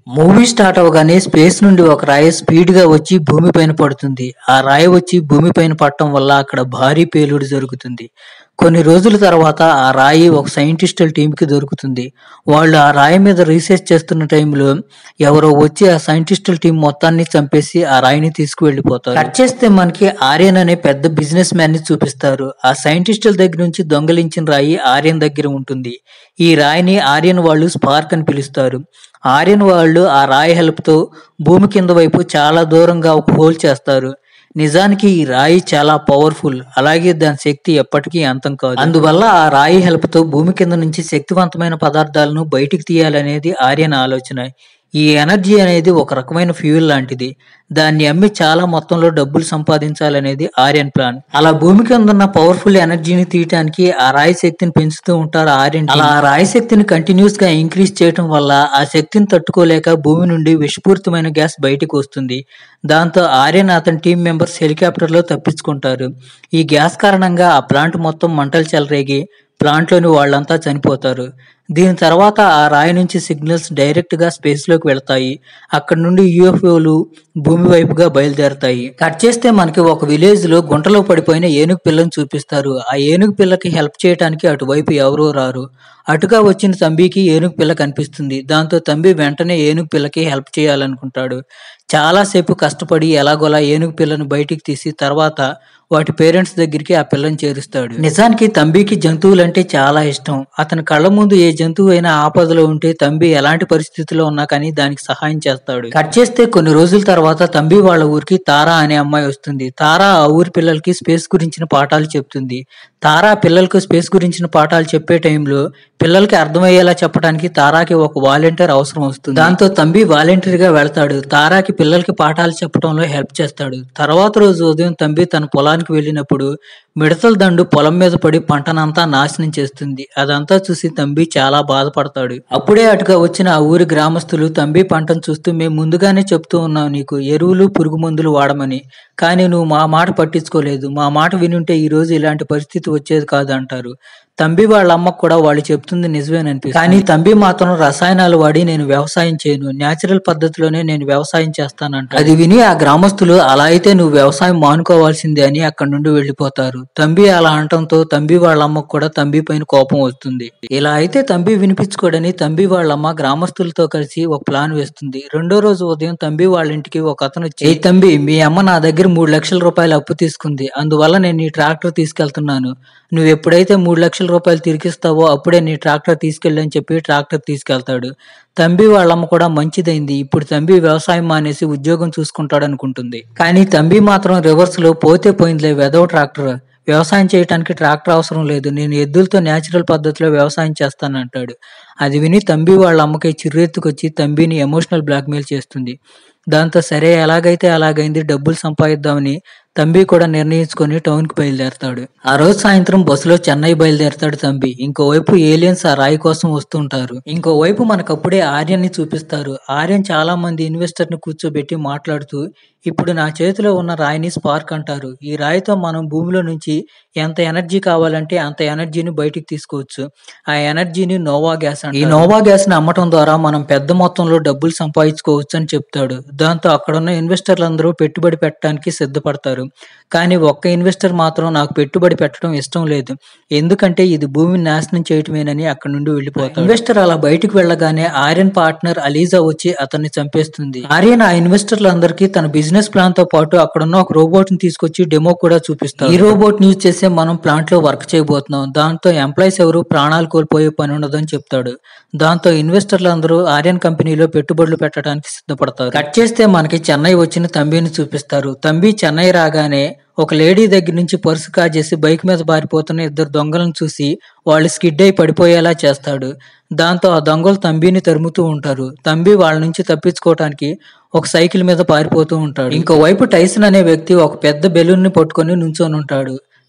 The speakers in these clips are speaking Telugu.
మూవీ స్టార్ట్ అవగానే స్పేస్ నుండి ఒక రాయి స్పీడ్ గా వచ్చి భూమిపైన పడుతుంది ఆ రాయి వచ్చి భూమిపైన పడటం వల్ల అక్కడ భారీ పేలుడు జరుగుతుంది కొన్ని రోజుల తర్వాత ఆ రాయి ఒక సైంటిస్టుల టీం కి దొరుకుతుంది వాళ్ళు ఆ రాయి మీద రీసెర్చ్ చేస్తున్న టైంలో ఎవరో వచ్చి ఆ సైంటిస్టుల టీం మొత్తాన్ని చంపేసి ఆ రాయిని తీసుకువెళ్ళిపోతారు కట్ చేస్తే మనకి ఆర్యన్ అనే పెద్ద బిజినెస్ మ్యాన్ ని చూపిస్తారు ఆ సైంటిస్టుల దగ్గర నుంచి దొంగలించిన రాయి ఆర్యన్ దగ్గర ఉంటుంది ఈ రాయిని ఆర్యన్ వాళ్ళు స్పార్క్ అని పిలుస్తారు ఆర్యన్ వాళ్ళు ఆ రాయి హెల్ప్ తో భూమి కింద వైపు చాలా దూరంగా ఒక హోల్ చేస్తారు నిజానికి ఈ రాయి చాలా పవర్ఫుల్ అలాగే దాని శక్తి ఎప్పటికీ అంతం కాదు అందువల్ల ఆ రాయి హెల్ప్ తో భూమి కింద నుంచి శక్తివంతమైన పదార్థాలను బయటికి తీయాలనేది ఆర్యన్ ఆలోచన ఈ ఎనర్జీ అనేది ఒక రకమైన ఫ్యూయల్ లాంటిది దాన్ని అమ్మి చాలా మొత్తంలో డబ్బులు సంపాదించాలనేది ఆర్యన్ ప్లాన్ అలా భూమి కింద ఉన్న పవర్ఫుల్ ఎనర్జీని తీయటానికి ఆ రాయి శక్తిని పెంచుతూ ఉంటారు ఆర్యన్ అలా ఆ రాయి శక్తిని కంటిన్యూస్ గా ఇంక్రీజ్ చేయటం వల్ల ఆ శక్తిని తట్టుకోలేక భూమి నుండి విషపూరితమైన గ్యాస్ బయటికి వస్తుంది దాంతో ఆర్యన్ అతని టీం మెంబర్స్ హెలికాప్టర్ లో తప్పించుకుంటారు ఈ గ్యాస్ కారణంగా ఆ ప్లాంట్ మొత్తం మంటలు చెలరేగి ప్లాంట్ లోని వాళ్ళంతా చనిపోతారు దీని తర్వాత ఆ రాయి నుంచి సిగ్నల్స్ డైరెక్ట్ గా స్పేస్ లోకి వెళ్తాయి అక్కడ నుండి యూఎఫ్ఓలు భూమి వైపుగా బయలుదేరతాయి కట్ చేస్తే మనకి ఒక విలేజ్ లో గుంటలో పడిపోయిన ఏనుగు పిల్లని చూపిస్తారు ఆ ఏనుగు పిల్లకి హెల్ప్ చేయడానికి అటువైపు ఎవరూ రారు అటుగా వచ్చిన తంబికి ఏనుగు పిల్ల కనిపిస్తుంది దాంతో తంబి వెంటనే ఏనుగు పిల్లకి హెల్ప్ చేయాలనుకుంటాడు చాలాసేపు కష్టపడి ఎలాగోలా ఏనుగు పిల్లను బయటికి తీసి తర్వాత వాటి పేరెంట్స్ దగ్గరికి ఆ పిల్లని చేరుస్తాడు నిజానికి తంబికి జంతువులంటే చాలా ఇష్టం అతని కళ్ళ ముందు ఏ జంతువు అయినా ఆపదలో ఉంటే తంబి ఎలాంటి పరిస్థితిలో ఉన్నా కానీ దానికి సహాయం చేస్తాడు కట్ చేస్తే కొన్ని రోజుల తర్వాత తంబి వాళ్ళ ఊరికి తారా అనే అమ్మాయి వస్తుంది తారా ఆ ఊరి పిల్లలకి స్పేస్ గురించిన పాఠాలు చెప్తుంది తారా పిల్లలకు స్పేస్ గురించిన పాఠాలు చెప్పే టైంలో పిల్లలకి అర్థమయ్యేలా చెప్పడానికి తారాకి ఒక వాలంటీర్ అవసరం వస్తుంది దాంతో తంబి వాలంటీర్ గా వెళ్తాడు తారాకి పిల్లలకి పాఠాలు చెప్పడంలో హెల్ప్ చేస్తాడు తర్వాత రోజు ఉదయం తంబి తన పొలానికి వెళ్ళినప్పుడు మిడతల దండు పొలం మీద పడి పంటనంతా నాశనం చేస్తుంది అదంతా చూసి తంబి చాలా బాధపడతాడు అప్పుడే అటుగా వచ్చిన ఆ ఊరి గ్రామస్తులు తంబి పంటను చూస్తూ మేము ముందుగానే చెప్తూ ఉన్నాం నీకు ఎరువులు పురుగు మందులు వాడమని కానీ నువ్వు మా మాట పట్టించుకోలేదు మా మాట వినుంటే ఈ రోజు ఇలాంటి పరిస్థితి వచ్చేది కాదు అంటారు తంబి వాళ్ళ అమ్మకు కూడా వాళ్ళు చెప్తుంది నిజమేననిపిస్తుంది కానీ తంబి మాత్రం రసాయనాలు వాడి నేను వ్యవసాయం చేయను న్యాచురల్ పద్ధతిలోనే నేను వ్యవసాయం చేస్తానంట అది విని ఆ గ్రామస్తులు అలా అయితే నువ్వు వ్యవసాయం మానుకోవాల్సిందే అని అక్కడి నుండి వెళ్ళిపోతారు తంబి అలా అనటంతో తంబి వాళ్ళ అమ్మకు కూడా తంబి పైన కోపం వస్తుంది ఇలా అయితే తంబి వినిపించుకోడని తంబి వాళ్ళ అమ్మ గ్రామస్తులతో కలిసి ఒక ప్లాన్ వేస్తుంది రెండో రోజు ఉదయం తంబి వాళ్ళ ఇంటికి ఒక అతను వచ్చి "ఏయ్ తంబి మీ అమ్మ నా దగ్గర మూడు లక్షల రూపాయలు అప్పు తీసుకుంది అందువల్ల నేను ఈ ట్రాక్టర్ తీసుకెళ్తున్నాను నువ్వు ఎప్పుడైతే మూడు లక్షల రూపాయలు తిరిగిస్తావో అప్పుడే నీ ట్రాక్టర్ తీసుకెళ్ళని చెప్పి ట్రాక్టర్ తీసుకెళ్తాడు తంబి వాళ్ళమ్మ కూడా మంచిదైంది ఇప్పుడు తంబి వ్యవసాయం మానేసి ఉద్యోగం చూసుకుంటాడు అనుకుంటుంది కానీ తంబి మాత్రం రివర్స్ లో పోతే పోయిందిలే వెదవ ట్రాక్టర్ వ్యవసాయం చేయడానికి ట్రాక్టర్ అవసరం లేదు నేను ఎద్దులతో న్యాచురల్ పద్ధతిలో వ్యవసాయం చేస్తానంటాడు అది విని తంబి వాళ్ళ అమ్మకి చిర్రెత్తుకొచ్చి తంబిని ఎమోషనల్ బ్లాక్మెయిల్ చేస్తుంది దాంతో సరే ఎలాగైతే అలాగైంది డబ్బులు సంపాదిద్దామని తంబి కూడా నిర్ణయించుకొని టౌన్ కి బయలుదేరతాడు ఆ రోజు సాయంత్రం బస్సులో చెన్నై బయలుదేరతాడు తంబి ఇంకోవైపు ఏలియన్స్ ఆ రాయి కోసం వస్తుంటారు ఇంకోవైపు మనకప్పుడే ఆర్యన్ ని చూపిస్తారు ఆర్యన్ చాలా మంది ఇన్వెస్టర్ ని కూర్చోబెట్టి మాట్లాడుతూ ఇప్పుడు నా చేతిలో ఉన్న రాయిని స్పార్క్ అంటారు ఈ రాయితో మనం భూమిలో నుంచి ఎంత ఎనర్జీ కావాలంటే అంత ఎనర్జీని బయటికి తీసుకోవచ్చు ఆ ఎనర్జీని నోవా గ్యాస్ అంటారు ఈ నోవా గ్యాస్ ని అమ్మటం ద్వారా మనం పెద్ద మొత్తంలో డబ్బులు సంపాదించుకోవచ్చు అని చెప్తాడు దాంతో అక్కడున్న ఇన్వెస్టర్లందరూ పెట్టుబడి పెట్టడానికి సిద్ధపడతారు కానీ ఒక్క ఇన్వెస్టర్ మాత్రం నాకు పెట్టుబడి పెట్టడం ఇష్టం లేదు ఎందుకంటే ఇది భూమిని నాశనం చేయటమేనని అక్కడ నుండి వెళ్ళిపోతాడు ఇన్వెస్టర్ అలా బయటికి వెళ్ళగానే ఆర్యన్ పార్ట్నర్ అలీజా వచ్చి అతన్ని చంపేస్తుంది ఆర్యన్ ఆ ఇన్వెస్టర్లందరికీ తన బిజినెస్ ప్లాన్ తో పాటు అక్కడున్న ఒక రోబోట్ ని తీసుకొచ్చి డెమో కూడా చూపిస్తారు ఈ రోబోట్ ని యూజ్ చేసే మనం ప్లాంట్ లో వర్క్ చేయబోతున్నాం దాంతో ఎంప్లాయీస్ ఎవరు ప్రాణాలు కోల్పోయే పని ఉండదని చెప్తాడు దాంతో ఇన్వెస్టర్లు అందరూ ఆర్యన్ కంపెనీలో పెట్టుబడులు పెట్టడానికి సిద్ధపడతారు కట్ చేస్తే మనకి చెన్నై వచ్చిన తంబిని చూపిస్తారు తంబి చెన్నై రాగానే ఒక లేడీ దగ్గర నుంచి పర్సు కాజేసి బైక్ మీద పారిపోతున్న ఇద్దరు దొంగలను చూసి వాళ్ళు స్కిడ్ అయి పడిపోయేలా చేస్తాడు దాంతో ఆ దొంగలు తంబిని తరుముతూ ఉంటారు తంబి వాళ్ళ నుంచి తప్పించుకోవటానికి ఒక సైకిల్ మీద పారిపోతూ ఉంటాడు ఇంకోవైపు టైసన్ అనే వ్యక్తి ఒక పెద్ద బెలూన్ ని పట్టుకొని నుంచొని ఉంటాడు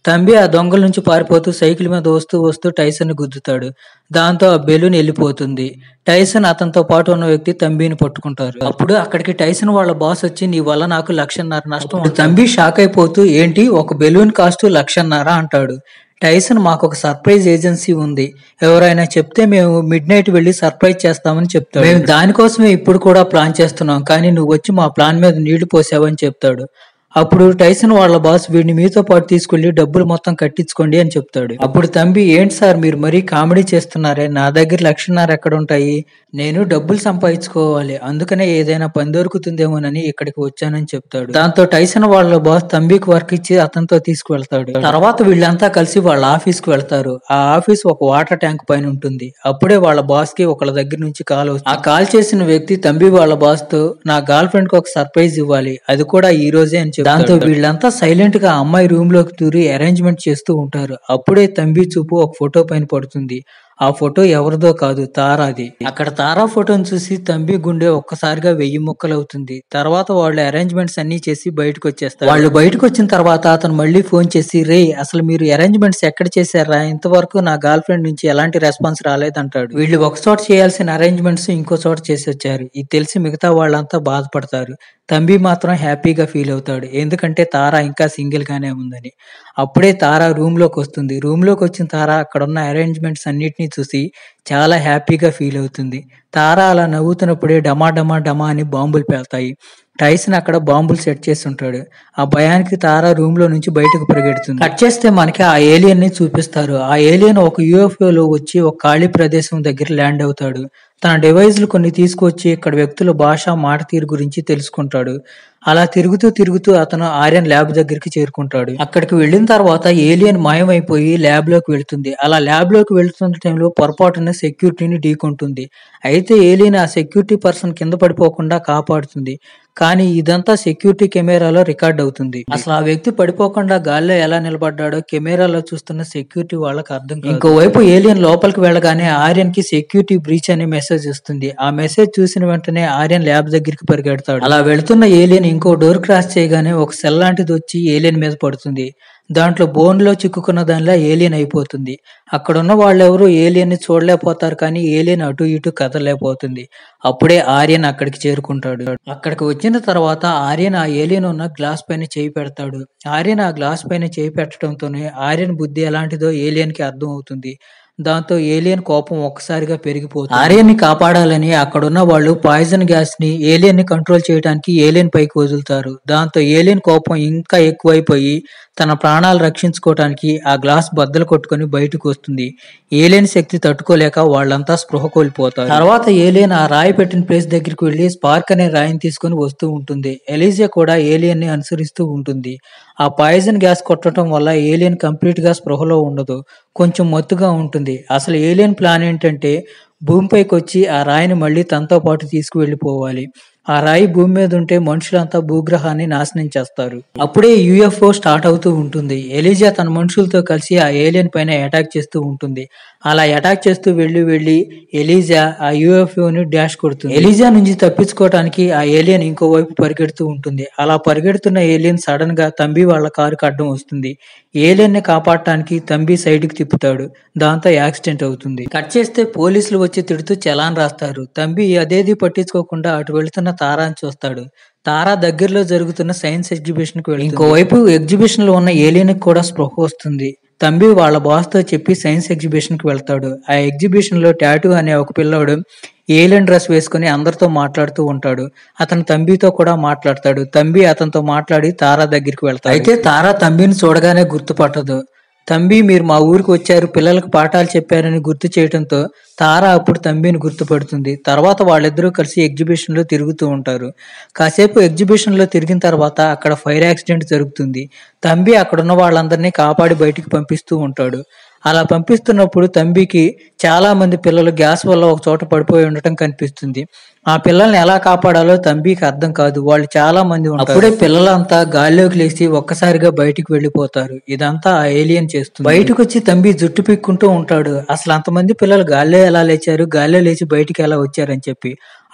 తంబి ఆ దొంగల నుంచి పారిపోతూ సైకిల్ మీద వస్తూ వస్తూ టైసన్ ని గుద్దుతాడు దాంతో ఆ బెలూన్ వెళ్ళిపోతుంది టైసన్ అతనితో పాటు ఉన్న వ్యక్తి తంబిని పట్టుకుంటారు అప్పుడు అక్కడికి టైసన్ వాళ్ళ బాస్ వచ్చి నీ వల్ల నాకు లక్షన్నర నష్టం అప్పుడు తంబి షాక్ అయిపోతూ ఏంటి ఒక బెలూన్ కాస్ట్ లక్షన్నర అంటాడు టైసన్ మాకు ఒక సర్ప్రైజ్ ఏజెన్సీ ఉంది ఎవరైనా చెప్తే మేము మిడ్ నైట్ వెళ్ళి సర్ప్రైజ్ చేస్తామని చెప్తాడు మేము దానికోసమే ఇప్పుడు కూడా ప్లాన్ చేస్తున్నాం కానీ నువ్వు వచ్చి మా ప్లాన్ మీద నీళ్లు పోసావని చెప్తాడు అప్పుడు టైసన్ వాళ్ళ బాస్ వీడిని మీతో పాటు తీసుకెళ్లి డబ్బులు మొత్తం కట్టించుకోండి అని చెప్తాడు అప్పుడు తంబి ఏంటి సార్ మీరు మరీ కామెడీ చేస్తున్నారే నా దగ్గర లక్షన్నర ఎక్కడ ఉంటాయి నేను డబ్బులు సంపాదించుకోవాలి అందుకనే ఏదైనా పని దొరుకుతుందేమోనని ఇక్కడికి వచ్చానని చెప్తాడు దాంతో టైసన్ వాళ్ళ బాస్ తంబికి వర్క్ ఇచ్చి అతనితో తీసుకువెళ్తాడు తర్వాత వీళ్ళంతా కలిసి వాళ్ళ ఆఫీస్ కు వెళ్తారు ఆ ఆఫీస్ ఒక వాటర్ ట్యాంక్ పైన ఉంటుంది అప్పుడే వాళ్ళ బాస్ కి ఒకళ్ళ దగ్గర నుంచి కాల్ వస్తుంది ఆ కాల్ చేసిన వ్యక్తి తంబి వాళ్ళ బాస్ తో నా గర్ల్ ఫ్రెండ్ కి ఒక సర్ప్రైజ్ ఇవ్వాలి అది కూడా ఈ రోజే అని చెప్తాడు దాంతో వీళ్ళంతా సైలెంట్ గా అమ్మాయి రూమ్ లోకి దూరి అరేంజ్మెంట్ చేస్తూ ఉంటారు అప్పుడే తంబి చూపు ఒక ఫోటో పైన పడుతుంది ఆ ఫోటో ఎవరిదో కాదు తారాది అక్కడ తారా ఫోటోను చూసి తంబి గుండె ఒక్కసారిగా వెయ్యి ముక్కలు అవుతుంది తర్వాత వాళ్ళు అరేంజ్మెంట్స్ అన్ని చేసి బయటకు వచ్చేస్తారు వాళ్ళు బయటకు వచ్చిన తర్వాత అతను మళ్ళీ ఫోన్ చేసి రే అసలు మీరు అరేంజ్మెంట్స్ ఎక్కడ చేశారా ఇంతవరకు నా గర్ల్ ఫ్రెండ్ నుంచి ఎలాంటి రెస్పాన్స్ రాలేదంటాడు వీళ్ళు ఒక చోట చేయాల్సిన అరేంజ్మెంట్స్ ఇంకో చోట చేసి వచ్చారు ఇది తెలిసి మిగతా వాళ్ళంతా బాధపడతారు తంబి మాత్రం హ్యాపీగా ఫీల్ అవుతాడు ఎందుకంటే తారా ఇంకా సింగిల్ గానే ఉందని అప్పుడే తారా రూమ్ లోకి వస్తుంది రూమ్ లోకి వచ్చిన తారా అక్కడ ఉన్న అరేంజ్మెంట్స్ అన్నిటిని చూసి చాలా హ్యాపీగా ఫీల్ అవుతుంది తారా అలా నవ్వుతున్నప్పుడే డమా డమా డమా అని బాంబులు పేల్తాయి టైసన్ అక్కడ బాంబులు సెట్ చేసి ఉంటాడు ఆ భయానికి తారా రూమ్ లో నుంచి బయటకు పరిగెడుతుంది కట్ చేస్తే మనకి ఆ ఏలియన్ ని చూపిస్తారు ఆ ఏలియన్ ఒక UFO లో వచ్చి ఒక ఖాళీ ప్రదేశం దగ్గర ల్యాండ్ అవుతాడు తన డివైజ్లు కొన్ని తీసుకొచ్చి ఇక్కడ వ్యక్తుల భాష మాట తీరు గురించి తెలుసుకుంటాడు అలా తిరుగుతూ తిరుగుతూ అతను ఆర్యన్ ల్యాబ్ దగ్గరికి చేరుకుంటాడు అక్కడికి వెళ్ళిన తర్వాత ఏలియన్ మాయమైపోయి ల్యాబ్ లోకి వెళ్తుంది అలా ల్యాబ్ లోకి వెళ్తున్న టైంలో పొరపాటున సెక్యూరిటీని ఢీకొంటుంది అయితే ఏలియన్ ఆ సెక్యూరిటీ పర్సన్ కింద పడిపోకుండా కాపాడుతుంది కానీ ఇదంతా సెక్యూరిటీ కెమెరాలో రికార్డ్ అవుతుంది అసలు ఆ వ్యక్తి పడిపోకుండా గాల్లో ఎలా నిలబడ్డాడో కెమెరాలో చూస్తున్న సెక్యూరిటీ వాళ్ళకి అర్థం కాదు. ఇంకోవైపు ఏలియన్ లోపలికి వెళ్ళగానే ఆర్యన్ కి సెక్యూరిటీ బ్రీచ్ అనే మెసేజ్ వస్తుంది ఆ మెసేజ్ చూసిన వెంటనే ఆర్యన్ ల్యాబ్ దగ్గరికి పరిగెడతాడు అలా వెళ్తున్న ఏలియన్ ఇంకో డోర్ క్రాస్ చేయగానే ఒక సెల్ లాంటిది వచ్చి ఏలియన్ మీద పడుతుంది దాంట్లో బోన్ లో చిక్కుకున్న దానిలా ఏలియన్ అయిపోతుంది అక్కడ ఉన్న వాళ్ళెవరూ ఏలియన్ ని చూడలేకపోతారు కానీ ఏలియన్ అటు ఇటు కదలలేకపోతుంది అప్పుడే ఆర్యన్ అక్కడికి చేరుకుంటాడు అక్కడికి వచ్చిన తర్వాత ఆర్యన్ ఆ ఏలియన్ ఉన్న గ్లాస్ పైన చేయి పెడతాడు ఆర్యన్ ఆ గ్లాస్ పైన చేయి పెట్టడంతోనే ఆర్యన్ బుద్ధి ఎలాంటిదో ఏలియన్ కి అర్థం అవుతుంది దాంతో ఏలియన్ కోపం ఒక్కసారిగా పెరిగిపోతుంది ఆర్యన్ ని కాపాడాలని అక్కడున్న వాళ్ళు పాయిజన్ గ్యాస్ ని ఏలియన్ ని కంట్రోల్ చేయడానికి ఏలియన్ పైకి వదులుతారు దాంతో ఏలియన్ కోపం ఇంకా ఎక్కువైపోయి తన ప్రాణాలు రక్షించుకోవడానికి ఆ గ్లాస్ బద్దలు కొట్టుకొని బయటకు వస్తుంది ఏలియన్ శక్తి తట్టుకోలేక వాళ్ళంతా స్పృహ కోల్పోతారు తర్వాత ఏలియన్ ఆ రాయి పెట్టిన ప్లేస్ దగ్గరికి వెళ్లి స్పార్క్ అనే రాయిని తీసుకొని వస్తూ ఉంటుంది ఎలిజియా కూడా ఏలియన్ ని అనుసరిస్తూ ఉంటుంది ఆ పాయిజన్ గ్యాస్ కొట్టడం వల్ల ఏలియన్ కంప్లీట్ గా స్పృహలో ఉండదు కొంచెం మత్తుగా ఉంటుంది అసలు ఏలియన్ ప్లాన్ ఏంటంటే భూమిపైకి వచ్చి ఆ రాయిని మళ్ళీ తనతో పాటు తీసుకువెళ్ళిపోవాలి ఆ రాయి భూమి మీద ఉంటే మనుషులంతా భూగ్రహాన్ని నాశనం చేస్తారు అప్పుడే యుఎఫ్ఓ స్టార్ట్ అవుతూ ఉంటుంది ఎలిజా తన మనుషులతో కలిసి ఆ ఏలియన్ పైన అటాక్ చేస్తూ ఉంటుంది అలా అటాక్ చేస్తూ వెళ్లి వెళ్లి ఎలిజా ఆ UFO ని డాష్ కొడుతుంది ఎలిజా నుంచి తప్పించుకోవడానికి ఆ ఏలియన్ ఇంకోవైపు పరిగెడుతూ ఉంటుంది అలా పరిగెడుతున్న ఏలియన్ సడన్ గా తంబి వాళ్ళ కారుకి అడ్డం వస్తుంది ఏలియన్ ని కాపాడటానికి తంబి సైడ్ కి తిప్పుతాడు దాంతో యాక్సిడెంట్ అవుతుంది కట్ చేస్తే పోలీసులు వచ్చి తిడుతూ చలాన్ రాస్తారు తంబి అదేది పట్టించుకోకుండా అటు వెళుతున్న తారాని చూస్తాడు తారా దగ్గరలో జరుగుతున్న సైన్స్ ఎగ్జిబిషన్ కి వెళ్తుంది ఇంకోవైపు ఎగ్జిబిషన్ లో ఉన్న ఏలియన్ కి కూడా స్పృహ వస్తుంది తంబి వాళ్ళ బాస్ తో చెప్పి సైన్స్ ఎగ్జిబిషన్ కి వెళ్తాడు ఆ ఎగ్జిబిషన్ లో టాటూ అనే ఒక పిల్లోడు ఏలియన్ డ్రెస్ వేసుకుని అందరితో మాట్లాడుతూ ఉంటాడు అతను తంబితో కూడా మాట్లాడతాడు తంబి అతనితో మాట్లాడి తారా దగ్గరికి వెళ్తాడు అయితే తారా తంబిని చూడగానే గుర్తుపట్టదు తంబి మీరు మా ఊరికి వచ్చారు పిల్లలకు పాఠాలు చెప్పారని గుర్తు చేయడంతో తారా అప్పుడు తంబిని గుర్తుపడుతుంది తర్వాత వాళ్ళిద్దరూ కలిసి ఎగ్జిబిషన్ లో తిరుగుతూ ఉంటారు కాసేపు ఎగ్జిబిషన్ లో తిరిగిన తర్వాత అక్కడ ఫైర్ యాక్సిడెంట్ జరుగుతుంది తంబి అక్కడున్న వాళ్ళందరినీ కాపాడి బయటికి పంపిస్తూ ఉంటాడు అలా పంపిస్తున్నప్పుడు తంబికి చాలా మంది పిల్లలు గ్యాస్ వల్ల ఒక చోట పడిపోయి ఉండటం కనిపిస్తుంది ఆ పిల్లల్ని ఎలా కాపాడాలో తంబికి అర్థం కాదు వాళ్ళు చాలా మంది ఉంటారు అప్పుడే పిల్లలంతా గాల్లోకి లేచి ఒక్కసారిగా బయటికి వెళ్ళిపోతారు ఇదంతా ఆ ఏలియన్ చేస్తుంది బయటకు వచ్చి తంబి జుట్టు పిక్కుంటూ ఉంటాడు అసలు అంతమంది పిల్లలు గాల్లో ఎలా లేచారు గాల్లో లేచి బయటికి ఎలా వచ్చారని చెప్పి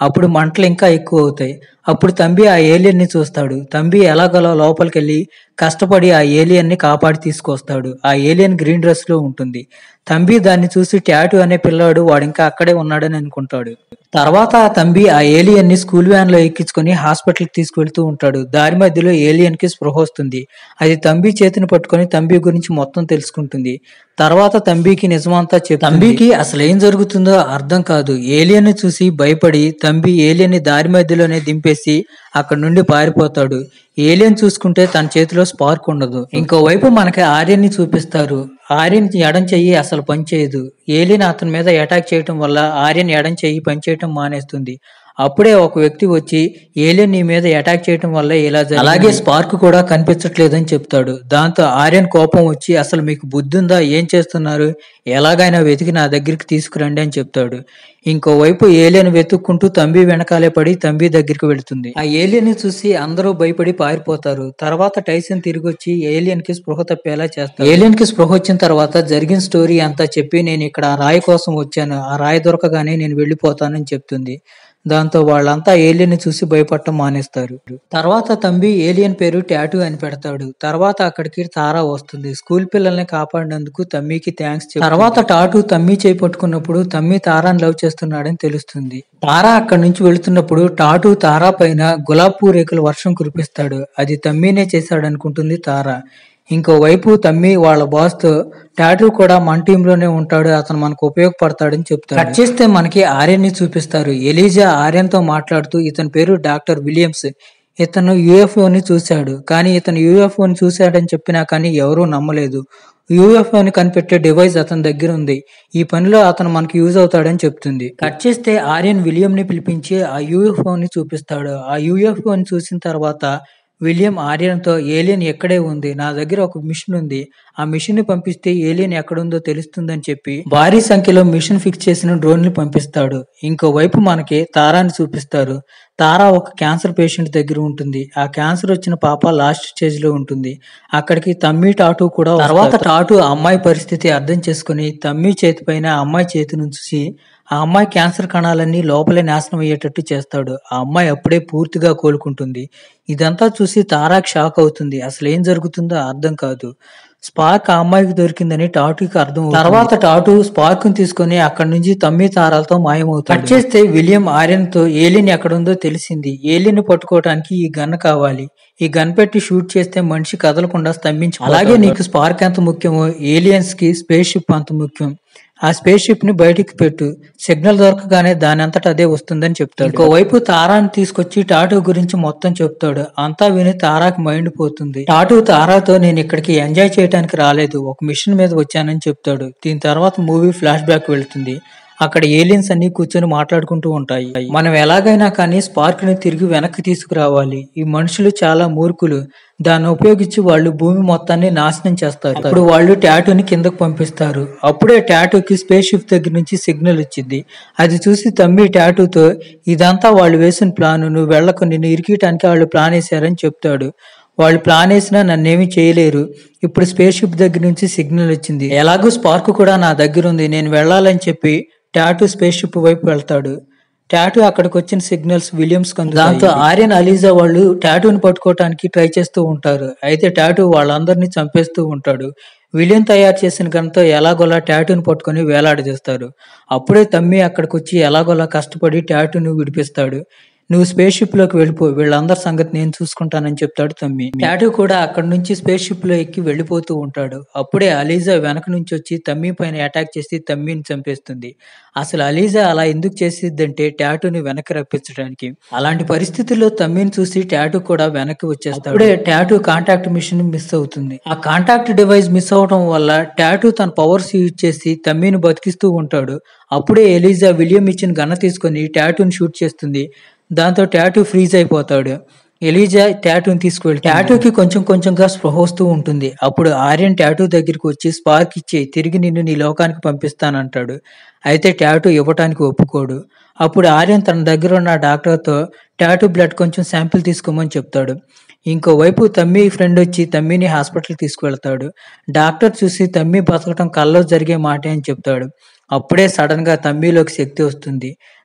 అప్పుడు మంటలు ఇంకా ఎక్కువ అవుతాయి అప్పుడు తంబి ఆ ఏలియన్ ని చూస్తాడు తంబి ఎలాగోలా లోపలికి వెళ్ళి కష్టపడి ఆ ఏలియన్ ని కాపాడి తీసుకొస్తాడు ఆ ఏలియన్ గ్రీన్ డ్రెస్ లో ఉంటుంది తంబి దాన్ని చూసి టాటూ అనే పిల్లాడు వాడు ఇంకా అక్కడే ఉన్నాడని అనుకుంటాడు తర్వాత ఆ తంబి ఆ ఏలియన్ ని స్కూల్ వ్యాన్ లో ఎక్కించుకొని హాస్పిటల్ కి తీసుకువెళ్తూ ఉంటాడు దారి మధ్యలో ఏలియన్ కి స్పృహ వస్తుంది అది తంబి చేతిని పట్టుకొని తంబి గురించి మొత్తం తెలుసుకుంటుంది తర్వాత తంబికి నిజమంతా చెప్ తంబికి అసలు ఏం జరుగుతుందో అర్థం కాదు ఏలియన్ ని చూసి భయపడి తంబి ఏలియన్ ని దారి మధ్యలోనే దింపేసి అక్కడ నుండి పారిపోతాడు ఏలియన్ చూసుకుంటే తన చేతిలో స్పార్క్ ఉండదు ఇంకోవైపు మనకి ఆర్యన్ ని చూపిస్తారు ఆర్యన్ ఎడం చెయ్యి అసలు పనిచేయదు ఏలియన్ అతని మీద అటాక్ చేయటం వల్ల ఆర్యన్ ఎడం చెయ్యి పనిచేయటం మానేస్తుంది అప్పుడే ఒక వ్యక్తి వచ్చి ఏలియన్ నీ మీద అటాక్ చేయటం వల్ల ఇలా జరిగింది. అలాగే స్పార్క్ కూడా కనిపించట్లేదని చెప్తాడు దాంతో ఆర్యన్ కోపం వచ్చి అసలు మీకు బుద్ధి ఉందా ఏం చేస్తున్నారు ఎలాగైనా వెతికి నా దగ్గరికి తీసుకురండి అని చెప్తాడు ఇంకోవైపు ఏలియన్ వెతుక్కుంటూ తంబి వెనకాలే పడి తంబి దగ్గరికి వెళుతుంది ఆ ఏలియన్ ని చూసి అందరూ భయపడి పారిపోతారు తర్వాత టైసన్ తిరిగి వచ్చి ఏలియన్ కి స్పృహ తప్పేలా చేస్తాడు ఏలియన్ కి స్పృహ వచ్చిన తర్వాత జరిగిన స్టోరీ అంతా చెప్పి నేను ఇక్కడ ఆ రాయి కోసం వచ్చాను ఆ రాయి దొరకగానే నేను వెళ్ళిపోతానని చెప్తుంది దాంతో వాళ్ళంతా ఏలియన్ ని చూసి భయపడటం మానేస్తారు తర్వాత తంబి ఏలియన్ పేరు టాటూ అని పెడతాడు తర్వాత అక్కడికి తారా వస్తుంది స్కూల్ పిల్లల్ని కాపాడినందుకు తమ్మికి థ్యాంక్స్ తర్వాత టాటూ తమ్మి చేయి పట్టుకున్నప్పుడు తమ్మి తారాని లవ్ చేస్తున్నాడని తెలుస్తుంది తారా అక్కడి నుంచి వెళుతున్నప్పుడు టాటూ తారా పైన గులాబ్ పూ రేకుల వర్షం కురిపిస్తాడు అది తమ్మినే చేశాడు అనుకుంటుంది తారా ఇంకోవైపు తమ్మి వాళ్ళ బాస్ తో టాటూ కూడా మన టీమ్ లోనే ఉంటాడు అతను మనకు ఉపయోగపడతాడని చెప్తాడు కట్ చేస్తే మనకి ఆర్యన్ ని చూపిస్తారు ఎలీజా ఆర్యన్ తో మాట్లాడుతూ ఇతని పేరు డాక్టర్ విలియమ్స్ ఇతను UFO ని చూశాడు కానీ ఇతను UFO ని చూశాడని చెప్పినా కానీ ఎవరూ నమ్మలేదు UFO ని కనిపెట్టే డివైస్ అతని దగ్గర ఉంది ఈ పనిలో అతను మనకి యూజ్ అవుతాడని చెప్తుంది కట్ చేస్తే ఆర్యన్ విలియం ని పిలిపించి ఆ UFO ని చూపిస్తాడు ఆ UFO ని చూసిన తర్వాత విలియం ఆర్యన్తో ఏలియన్ ఎక్కడే ఉంది నా దగ్గర ఒక మిషన్ ఉంది ఆ మిషన్ ని పంపిస్తే ఏలియన్ ఎక్కడుందో తెలుస్తుందని చెప్పి భారీ సంఖ్యలో మిషన్ ఫిక్స్ చేసిన డ్రోన్ ని పంపిస్తాడు ఇంకోవైపు మనకి తారాని చూపిస్తారు తారా ఒక క్యాన్సర్ పేషెంట్ దగ్గర ఉంటుంది ఆ క్యాన్సర్ వచ్చిన పాప లాస్ట్ స్టేజ్ లో ఉంటుంది అక్కడికి తమ్మి టాటూ కూడా తర్వాత టాటూ ఆ అమ్మాయి పరిస్థితి అర్థం చేసుకుని తమ్మి చేతి పైన ఆ అమ్మాయి చేతి నుంచి ఆ అమ్మాయి క్యాన్సర్ కణాలన్నీ లోపలే నాశనం అయ్యేటట్టు చేస్తాడు ఆ అమ్మాయి అప్పుడే పూర్తిగా కోలుకుంటుంది ఇదంతా చూసి తారాకి షాక్ అవుతుంది అసలు ఏం జరుగుతుందో అర్థం కాదు స్పార్క్ ఆ అమ్మాయికి దొరికిందని టాటూకి అర్థం అవుతుంది. తర్వాత టాటూ స్పార్క్ ని తీసుకొని అక్కడి నుంచి తమ్మి తారాలతో మాయమవుతాడు కట్ చేస్తే విలియం ఆర్యన్ తో ఏలియన్ ఎక్కడుందో తెలిసింది ఏలియన్ ని పట్టుకోవడానికి ఈ గన్ కావాలి ఈ గన్ పెట్టి షూట్ చేస్తే మనిషి కదలకుండా స్తంభించి అలాగే నీకు స్పార్క్ ఎంత ముఖ్యమో ఏలియన్స్ కి స్పేస్ షిప్ అంత ముఖ్యం ఆ స్పేస్ షిప్ ని బయటికి పెట్టు సిగ్నల్ దొరకగానే దాని అంతట అదే వస్తుందని చెప్తాడు ఇంకోవైపు తారాని తీసుకొచ్చి టాటూ గురించి మొత్తం చెప్తాడు అంతా విని తారాకి మైండ్ పోతుంది టాటూ తారాతో నేను ఇక్కడికి ఎంజాయ్ చేయడానికి రాలేదు ఒక మిషన్ మీద వచ్చానని చెప్తాడు దీని తర్వాత మూవీ ఫ్లాష్ బ్యాక్ వెళ్తుంది అక్కడ ఏలియన్స్ అన్ని కూర్చొని మాట్లాడుకుంటూ ఉంటాయి మనం ఎలాగైనా కానీ స్పార్క్ ని తిరిగి వెనక్కి తీసుకురావాలి ఈ మనుషులు చాలా మూర్ఖులు దాన్ని ఉపయోగించి వాళ్ళు భూమి మొత్తాన్ని నాశనం చేస్తారు అప్పుడు వాళ్ళు టాటూని కిందకు పంపిస్తారు అప్పుడే టాటూకి స్పేస్ షిప్ దగ్గర నుంచి సిగ్నల్ వచ్చింది అది చూసి తమ్మి టాటూతో ఇదంతా వాళ్ళు వేసిన ప్లాన్ నువ్వు వెళ్ళకు నిన్ను ఇరికియటానికి వాళ్ళు ప్లాన్ వేశారని చెప్తాడు వాళ్ళు ప్లాన్ వేసినా నన్నేమి చేయలేరు ఇప్పుడు స్పేస్ షిప్ దగ్గర నుంచి సిగ్నల్ వచ్చింది ఎలాగో స్పార్క్ కూడా నా దగ్గర ఉంది నేను వెళ్ళాలని చెప్పి టాటూ స్పేస్ షిప్ వైపు వెళ్తాడు టాటూ అక్కడికి వచ్చిన సిగ్నల్స్ విలియమ్స్ దాంతో ఆర్యన్ అలీజా వాళ్ళు టాటూని పట్టుకోవటానికి ట్రై చేస్తూ ఉంటారు అయితే టాటూ వాళ్ళందరినీ చంపేస్తూ ఉంటాడు విలియం తయారు చేసిన గన్తో ఎలాగోలా టాటూని పట్టుకొని వేలాడదీస్తారు అప్పుడే తమ్మి అక్కడికి వచ్చి ఎలాగోలా కష్టపడి టాటూని విడిపిస్తాడు నువ్వు స్పేస్ షిప్ లోకి వెళ్ళిపో వీళ్ళందరి సంగతి నేను చూసుకుంటానని చెప్తాడు తమ్మి టాటూ కూడా అక్కడ నుంచి స్పేస్ షిప్ లో ఎక్కి వెళ్ళిపోతూ ఉంటాడు అప్పుడే అలీజా వెనక నుంచి వచ్చి తమ్మి పైన అటాక్ చేసి తమ్మిని చంపేస్తుంది అసలు అలీజా అలా ఎందుకు చేసిద్దంటే టాటూని వెనక్కి రప్పించడానికి అలాంటి పరిస్థితుల్లో తమ్మిని చూసి టాటూ కూడా వెనక్కి వచ్చేస్తాడు అప్పుడే టాటూ కాంటాక్ట్ మిషన్ మిస్ అవుతుంది ఆ కాంటాక్ట్ డివైస్ మిస్ అవడం వల్ల టాటూ తన పవర్స్ యూజ్ చేసి తమ్మిని బతికిస్తూ ఉంటాడు అప్పుడే ఎలీజా విలియం ఇచ్చిన గన్న తీసుకొని టాటూని షూట్ చేస్తుంది దాంతో టాటూ ఫ్రీజ్ అయిపోతాడు ఎలీజా టాటూని తీసుకువెళ్ళి టాటూకి కొంచెం కొంచెంగా స్పృహ వస్తూ ఉంటుంది అప్పుడు ఆర్యన్ టాటూ దగ్గరికి వచ్చి స్పార్క్ ఇచ్చి తిరిగి నిన్ను నీ లోకానికి పంపిస్తానంటాడు అయితే టాటూ ఇవ్వటానికి ఒప్పుకోడు అప్పుడు ఆర్యన్ తన దగ్గర ఉన్న డాక్టర్తో టాటూ బ్లడ్ కొంచెం శాంపిల్ తీసుకోమని చెప్తాడు ఇంకోవైపు తమ్మి ఫ్రెండ్ వచ్చి తమ్మిని హాస్పిటల్ తీసుకువెళ్తాడు డాక్టర్ చూసి తమ్మి బతకటం కల్లో జరిగే మాటే అని చెప్తాడు అప్పుడే సడన్ గా తమ్మిలోకి శక్తి వస్తుంది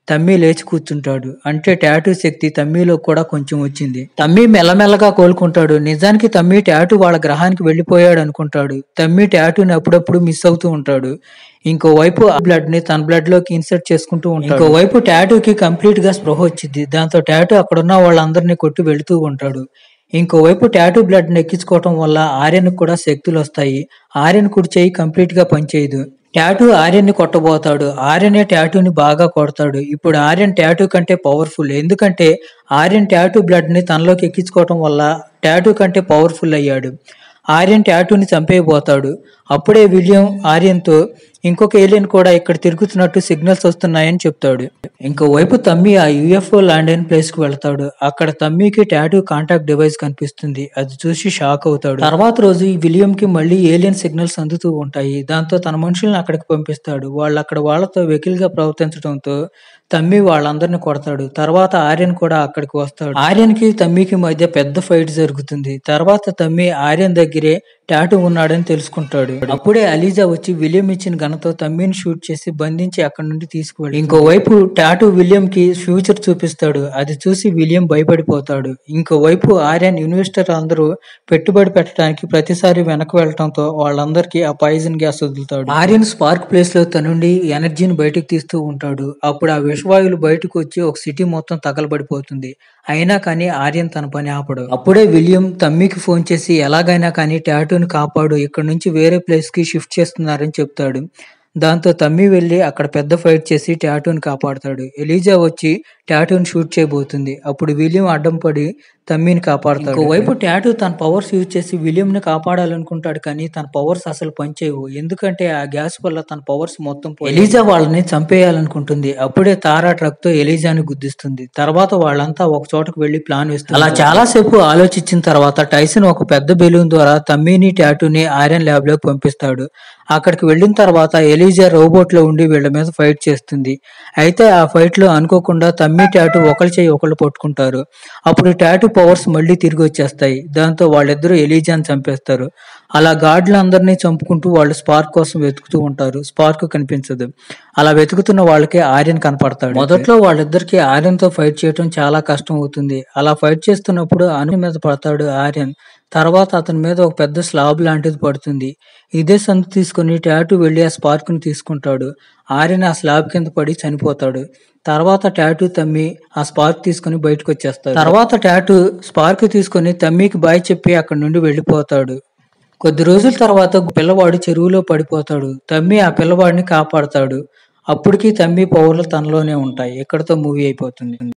తమ్మి లేచి కూర్చుంటాడు అంటే టాటూ శక్తి తమ్మిలో కూడా కొంచెం వచ్చింది తమ్మి మెల్లమెల్లగా కోలుకుంటాడు నిజానికి తమ్మి టాటూ వాళ్ళ గ్రహానికి వెళ్ళిపోయాడు అనుకుంటాడు తమ్మి టాటూని అప్పుడప్పుడు మిస్ అవుతూ ఉంటాడు ఇంకోవైపు ఆ బ్లడ్ ని తన బ్లడ్ లోకి ఇన్సర్ట్ చేసుకుంటూ ఉంటాడు ఇంకోవైపు టాటూకి కంప్లీట్ గా స్పృహ వచ్చింది దాంతో టాటూ అక్కడున్న వాళ్ళందరినీ కొట్టి వెళుతూ ఉంటాడు ఇంకోవైపు టాటూ బ్లడ్ ని ఎక్కించుకోవటం వల్ల ఆర్యన్ కూడా శక్తులు వస్తాయి ఆర్యన్ కుడి చేయి కంప్లీట్ గా పనిచేయదు టాటూ ఆర్యన్ ని కొట్టబోతాడు ఆర్యనే టాటూని బాగా కొడతాడు ఇప్పుడు ఆర్యన్ టాటూ కంటే పవర్ఫుల్ ఎందుకంటే ఆర్యన్ టాటూ బ్లడ్ ని తనలోకి ఎక్కించుకోవటం వల్ల టాటూ కంటే పవర్ఫుల్ అయ్యాడు ఆర్యన్ టాటూని చంపేయబోతాడు అప్పుడే విలియం ఆర్యన్తో ఇంకొక ఏలియన్ కూడా ఇక్కడ తిరుగుతున్నట్టు సిగ్నల్స్ వస్తున్నాయని చెప్తాడు ఇంకోవైపు తమ్మి ఆ యుఎఫ్ఓ ల్యాండ్ అయిన ప్లేస్ కు వెళ్తాడు అక్కడ తమ్మికి టాటూ కాంటాక్ట్ డివైస్ కనిపిస్తుంది అది చూసి షాక్ అవుతాడు తర్వాత రోజు ఈ విలియం కి మళ్ళీ ఏలియన్ సిగ్నల్స్ అందుతూ ఉంటాయి దాంతో తన మనుషుల్ని అక్కడికి పంపిస్తాడు వాళ్ళు అక్కడ వాళ్ళతో వెకిల్ గా ప్రవర్తించడంతో తమ్మి వాళ్ళందరిని కొడతాడు తర్వాత ఆర్యన్ కూడా అక్కడికి వస్తాడు ఆర్యన్ కి తమ్మికి మధ్య పెద్ద ఫైట్ జరుగుతుంది తర్వాత తమ్మి ఆర్యన్ దగ్గరే టాటూ ఉన్నాడని తెలుసుకుంటాడు అప్పుడే అలీజా వచ్చి విలియం ఇచ్చిన గనతో తమ్మిని షూట్ చేసి బంధించి అక్కడి నుండి తీసుకువెళ్ళి ఇంకోవైపు టాటూ విలియం కి ఫ్యూచర్ చూపిస్తాడు అది చూసి విలియం భయపడిపోతాడు ఇంకోవైపు ఆర్యన్ ఇన్వెస్టర్ అందరూ పెట్టుబడి పెట్టడానికి ప్రతిసారి వెనక్కి వెళ్ళటంతో వాళ్ళందరికీ ఆ పాయిజన్ గ్యాస్ వదులుతాడు ఆర్యన్ స్పార్క్ ప్లేస్ లో తనుండి ఎనర్జీని బయటకు తీస్తూ ఉంటాడు అప్పుడు ఆ విషవాయువులు బయటకు వచ్చి ఒక సిటీ మొత్తం తగలబడిపోతుంది అయినా కానీ ఆర్యన్ తన పని ఆపడు అప్పుడే విలియం తమ్మికి ఫోన్ చేసి ఎలాగైనా కానీ టాటూని కాపాడు ఇక్కడ నుంచి వేరే ప్లేస్ కి షిఫ్ట్ చేస్తున్నారని చెప్తాడు దాంతో తమ్మి వెళ్లి అక్కడ పెద్ద ఫైట్ చేసి టాటూని కాపాడతాడు ఎలీజా వచ్చి టాటూని షూట్ చేయబోతుంది అప్పుడు విలియం అడ్డం పడి తమ్మిని కాపాడతాడు వైపు టాటూ తన పవర్స్ యూజ్ చేసి విలియం ని కాపాడాలనుకుంటాడు కానీ తన పవర్స్ అసలు పనిచేయవు ఎందుకంటే ఆ గ్యాస్ వల్ల తన పవర్స్ మొత్తం పోయి- ఎలీజా వాళ్ళని చంపేయాలనుకుంటుంది అప్పుడే తారా ట్రక్ తో ఎలీజాని గుద్దిస్తుంది తర్వాత వాళ్ళంతా ఒక చోటకు వెళ్లి ప్లాన్ వేస్తారు అలా చాలా సేపు ఆలోచించిన తర్వాత టైసన్ ఒక పెద్ద బెలూన్ ద్వారా తమ్మిని టాటూని ఐరన్ ల్యాబ్ లోకి పంపిస్తాడు అక్కడికి వెళ్ళిన తర్వాత ఎలీజా రోబోట్ లో ఉండి వీళ్ళ మీద ఫైట్ చేస్తుంది అయితే ఆ ఫైట్ లో అనుకోకుండా తమ్మి టాటూ ఒకరి చేయి ఒకళ్ళు పట్టుకుంటారు అప్పుడు టాటూ పవర్స్ మళ్ళీ తిరిగి వచ్చేస్తాయి దాంతో వాళ్ళిద్దరూ ఎలీజాని చంపేస్తారు అలా గాడ్లందరినీ చంపుకుంటూ వాళ్ళు స్పార్క్ కోసం వెతుకుతూ ఉంటారు స్పార్క్ కనిపించదు అలా వెతుకుతున్న వాళ్ళకే ఆర్యన్ కనపడతాడు మొదట్లో వాళ్ళిద్దరికి ఆర్యన్ తో ఫైట్ చేయడం చాలా కష్టం అవుతుంది అలా ఫైట్ చేస్తున్నప్పుడు అను మీద పడతాడు ఆర్యన్ తర్వాత అతని మీద ఒక పెద్ద స్లాబ్ లాంటిది పడుతుంది ఇదే సందు తీసుకుని టాటూ వెళ్లి ఆ స్పార్క్ ని తీసుకుంటాడు ఆర్యన్ ఆ స్లాబ్ కింద పడి చనిపోతాడు తర్వాత టాటూ తమ్మి ఆ స్పార్క్ తీసుకుని బయటకు వచ్చేస్తాడు తర్వాత టాటూ స్పార్క్ తీసుకుని తమ్మికి బాయ్ చెప్పి అక్కడి నుండి వెళ్ళిపోతాడు కొద్ది రోజుల తర్వాత ఒక పిల్లవాడు చెరువులో పడిపోతాడు తమ్మి ఆ పిల్లవాడిని కాపాడతాడు అప్పటికి తమ్మి పవర్లు తనలోనే ఉంటాయి ఇక్కడతో మూవీ అయిపోతుంది